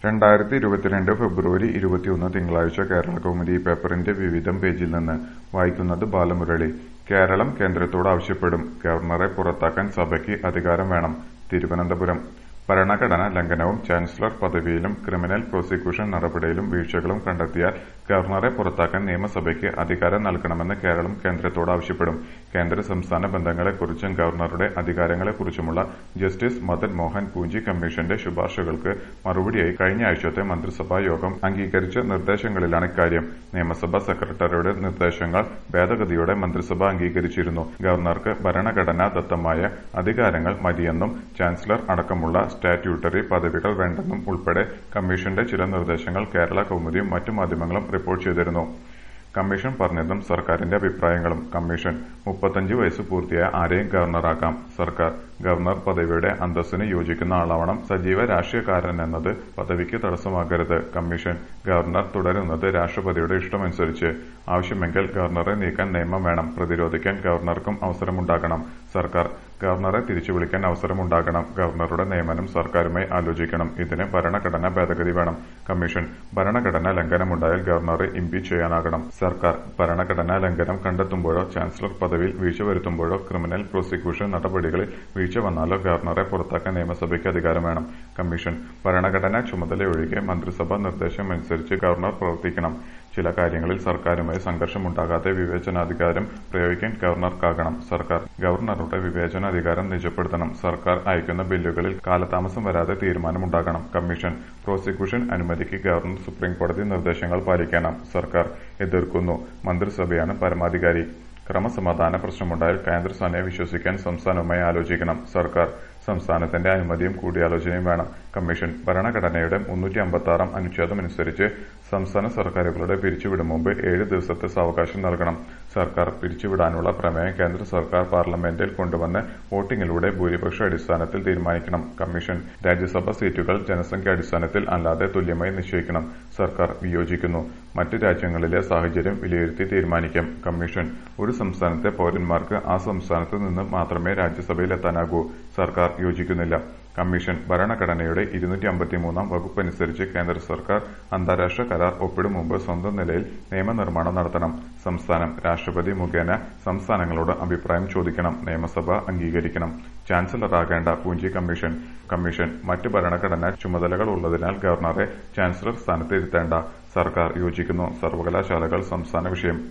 രണ്ടായിരത്തി ഇരുപത്തിരണ്ട് ഫെബ്രുവരി ഇരുപത്തിയൊന്ന് തിങ്കളാഴ്ച കേരള കൗമുദി പേപ്പറിന്റെ വിവിധം പേജിൽ നിന്ന് വായിക്കുന്നത് ബാലമുരളി കേരളം കേന്ദ്രത്തോട് ആവശ്യപ്പെടും ഗവർണറെ പുറത്താക്കാൻ സഭയ്ക്ക് അധികാരം വേണം തിരുവനന്തപുരം ഭരണഘടനാ ലംഘനവും ചാൻസലർ പദവിയിലും ക്രിമിനൽ പ്രോസിക്യൂഷൻ നടപടിയിലും വീഴ്ചകളും കണ്ടെത്തിയാൽ ഗവർണറെ പുറത്താക്കാൻ നിയമസഭയ്ക്ക് അധികാരം നൽകണമെന്ന് കേരളം കേന്ദ്രത്തോട് ആവശ്യപ്പെടും കേന്ദ്ര സംസ്ഥാന ബന്ധങ്ങളെക്കുറിച്ചും ഗവർണറുടെ അധികാരങ്ങളെക്കുറിച്ചുമുള്ള ജസ്റ്റിസ് മദൻ മോഹൻ പൂഞ്ചി കമ്മീഷന്റെ ശുപാർശകൾക്ക് മറുപടിയായി കഴിഞ്ഞ ആഴ്ചത്തെ മന്ത്രിസഭാ യോഗം അംഗീകരിച്ച നിർദ്ദേശങ്ങളിലാണ് ഇക്കാര്യം നിയമസഭാ സെക്രട്ടറിയുടെ നിർദ്ദേശങ്ങൾ ഭേദഗതിയോടെ മന്ത്രിസഭ അംഗീകരിച്ചിരുന്നു ഗവർണർക്ക് ഭരണഘടനാ ദത്തമായ അധികാരങ്ങൾ മതിയെന്നും ചാൻസലർ അടക്കമുള്ള സ്റ്റാറ്റ്യൂട്ടറി പദവികൾ വേണ്ടെന്നും ഉൾപ്പെടെ കമ്മീഷന്റെ ചില നിർദ്ദേശങ്ങൾ കേരള കൗമുദിയും മറ്റു മാധ്യമങ്ങളും റിപ്പോർട്ട് ചെയ്തിരുന്നു കമ്മീഷൻ പറഞ്ഞതും സർക്കാരിന്റെ അഭിപ്രായങ്ങളും കമ്മീഷൻ മുപ്പത്തഞ്ച് വയസ്സ് പൂർത്തിയായ ആരെയും ഗവർണറാക്കാം സർക്കാർ ഗവർണർ പദവിയുടെ അന്തസ്സിന് യോജിക്കുന്ന ആളാവണം സജീവ രാഷ്ട്രീയക്കാരനെന്നത് പദവിക്ക് തടസ്സമാകരുത് കമ്മീഷൻ ഗവർണർ തുടരുന്നത് രാഷ്ട്രപതിയുടെ ഇഷ്ടമനുസരിച്ച് ആവശ്യമെങ്കിൽ ഗവർണറെ നീക്കാൻ നിയമം വേണം പ്രതിരോധിക്കാൻ ഗവർണർക്കും അവസരമുണ്ടാകണം സർക്കാർ ഗവർണറെ തിരിച്ചു വിളിക്കാൻ അവസരമുണ്ടാകണം ഗവർണറുടെ നിയമനം സർക്കാരുമായി ആലോചിക്കണം ഇതിന് ഭരണഘടനാ ഭേദഗതി വേണം കമ്മീഷൻ ഭരണഘടനാ ലംഘനമുണ്ടായാൽ ഗവർണറെ ഇംപീച്ച് ചെയ്യാനാകണം സർക്കാർ ഭരണഘടനാ ലംഘനം കണ്ടെത്തുമ്പോഴോ ചാൻസലർ പദവിയിൽ വീഴ്ച വരുത്തുമ്പോഴോ ക്രിമിനൽ പ്രോസിക്യൂഷൻ നടപടികളിൽ വീഴ്ച വന്നാലോ ഗവർണറെ പുറത്താക്കാൻ നിയമസഭയ്ക്ക് അധികാരം വേണം കമ്മീഷൻ ഭരണഘടനാ ചുമതലയൊഴികെ മന്ത്രിസഭാ നിർദ്ദേശമനുസരിച്ച് ഗവർണർ പ്രവർത്തിക്കണം ചില കാര്യങ്ങളിൽ സർക്കാരുമായി സംഘർഷമുണ്ടാകാതെ വിവേചനാധികാരം പ്രയോഗിക്കാൻ ഗവർണർക്കാകണം സർക്കാർ ഗവർണറുടെ വിവേചനാധികാരം നിജപ്പെടുത്തണം സർക്കാർ അയക്കുന്ന ബില്ലുകളിൽ കാലതാമസം വരാതെ തീരുമാനമുണ്ടാകണം കമ്മീഷൻ പ്രോസിക്യൂഷൻ അനുമതിക്ക് ഗവർണർ സുപ്രീംകോടതി നിർദ്ദേശങ്ങൾ പാലിക്കണം സർക്കാർ എതിർക്കുന്നു മന്ത്രിസഭയാണ് പരമാധികാരി ക്രമസമാധാന പ്രശ്നമുണ്ടായാൽ കേന്ദ്രസേനയെ വിശ്വസിക്കാൻ സംസ്ഥാനവുമായി ആലോചിക്കണം സർക്കാർ സംസ്ഥാനത്തിന്റെ അനുമതിയും കൂടിയാലോചനയും വേണം കമ്മീഷൻ ഭരണഘടനയുടെ മുന്നൂറ്റി അമ്പത്താറാം അനുച്ഛേദമനുസരിച്ച് സംസ്ഥാന സർക്കാരുകളുടെ പിരിച്ചുവിടും മുമ്പ് ഏഴ് ദിവസത്തെ സാവകാശം നൽകണം സർക്കാർ പിരിച്ചുവിടാനുള്ള പ്രമേയം കേന്ദ്ര സർക്കാർ പാർലമെന്റിൽ കൊണ്ടുവന്ന് വോട്ടിംഗിലൂടെ ഭൂരിപക്ഷ അടിസ്ഥാനത്തിൽ തീരുമാനിക്കണം കമ്മീഷൻ രാജ്യസഭാ സീറ്റുകൾ ജനസംഖ്യ അടിസ്ഥാനത്തിൽ അല്ലാതെ തുല്യമായി നിശ്ചയിക്കണം സർക്കാർ വിയോജിക്കുന്നു മറ്റ് രാജ്യങ്ങളിലെ സാഹചര്യം വിലയിരുത്തി തീരുമാനിക്കാം കമ്മീഷൻ ഒരു സംസ്ഥാനത്തെ പൌരന്മാർക്ക് ആ സംസ്ഥാനത്ത് നിന്ന് മാത്രമേ രാജ്യസഭയിൽ എത്താനാകൂ സർക്കാർ യോജിക്കുന്നില്ല കമ്മീഷൻ ഭരണഘടനയുടെ ഇരുന്നൂറ്റി അമ്പത്തിമൂന്നാം വകുപ്പനുസരിച്ച് കേന്ദ്ര സർക്കാർ അന്താരാഷ്ട്ര കരാർ ഒപ്പിടും മുമ്പ് സ്വന്തം നിലയിൽ നിയമനിർമ്മാണം നടത്തണം സംസ്ഥാനം രാഷ്ട്രപതി മുഖേന സംസ്ഥാനങ്ങളോട് അഭിപ്രായം ചോദിക്കണം നിയമസഭ അംഗീകരിക്കണം ചാൻസലറാകേണ്ട പൂഞ്ചി കമ്മീഷൻ കമ്മീഷൻ മറ്റ് ഭരണഘടനാ ചുമതലകൾ ഉള്ളതിനാൽ ഗവർണറെ ചാൻസലർ സ്ഥാനത്ത് ഇരുത്തേണ്ട സർക്കാർ യോജിക്കുന്നു സർവകലാശാലകൾ സംസ്ഥാന വിഷയം